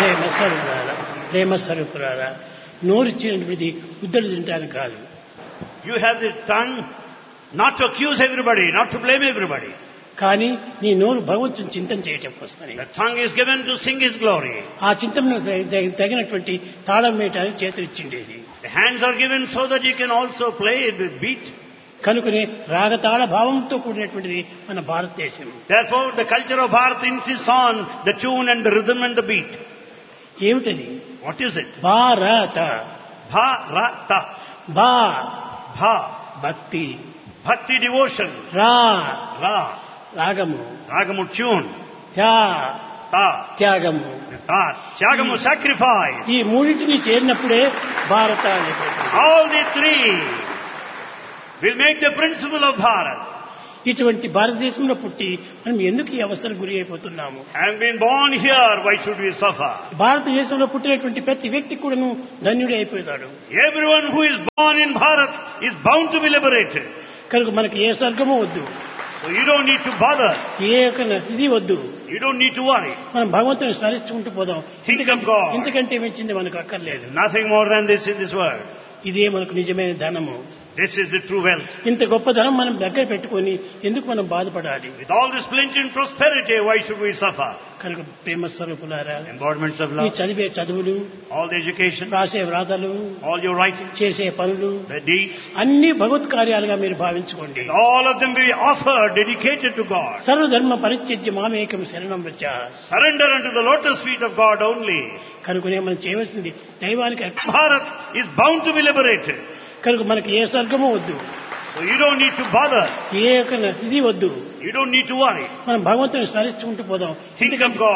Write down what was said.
ప్రేమ స్వరూపురారా ప్రేమ స్వరూపురారా నోరిచ్చినటువంటిది ఉద్దరు తింటానికి కాదు You have the tongue not to accuse everybody, not to blame everybody. కానీ నీ నోరు భగవంతుని చింతన చేయటం కోసమని The tongue is given to sing His glory. ఆ చింతన తగినటువంటి తాళం వేయటానికి చేతులు ఇచ్చిండేది The hands are given so that you can also play the beat. కనుకనే రాగతాళ భావంతో కూడినటువంటిది మన భారతదేశం Therefore, the culture of Bharat insists on the tune and the rhythm and the beat. ఏమిటది What is it? భారత Bharata. భా Bha. భక్తి Bhakti devotion. రా Ra. రాగము Ragamu tune. త్యా Ta. త్యాగము Ta. Tyagamu sacrifice. ఈ మూడింటిని చేరినప్పుడే భారత అనేటువంటి All the three will make the principle of Bharat. ఇటువంటి భారతదేశంలో పుట్టి మనం ఎందుకు ఈ అవస్థలకు గురి అయిపోతున్నాము Having been born here, why should we suffer? భారతదేశంలో పుట్టినటువంటి ప్రతి వ్యక్తి కూడాను ధన్యుడే అయిపోతాడు Everyone who is born in Bharat is bound to be liberated. కనుక మనకి ఏ స్వర్గము వద్దు So you don't need to bother. ఏ యొక్క ఇది వద్దు You don't need to worry. మనం భగవంతుని స్మరిస్తుంటూ పోదాం Think of God. ఇంతకంటే మించింది మనకు అక్కర్లేదు Nothing more than this in this world. ఇదే మనకు నిజమైన ధనము This is the true wealth. ఇంత గొప్ప ధనం మనం దగ్గర పెట్టుకొని ఎందుకు మనం బాధపడాలి With all this plenty and prosperity, why should we suffer? కనుక ప్రేమ స్వరూపులారా Embodiments of ఈ love, చదివే చదువులు all the education, రాసే వ్రాతలు all your writing, చేసే పనులు the deeds, అన్ని భగవత్ కార్యాలుగా మీరు భావించుకోండి all of them be offered, dedicated to God. సర్వధర్మ పరిత్యజ్య మామేకం శరణం వచ్చ Surrender unto the lotus feet of God only. కనుకనే మనం చేయవలసింది దైవానికి అర్పణ. Bharat is bound to be liberated. కనుక మనకి ఏ స్వర్గము వద్దు So you don't need to bother. ఏ యొక్క ఇది వద్దు You don't need to worry. మనం భగవంతుని స్మరిస్తుంటూ పోదాం Think of God.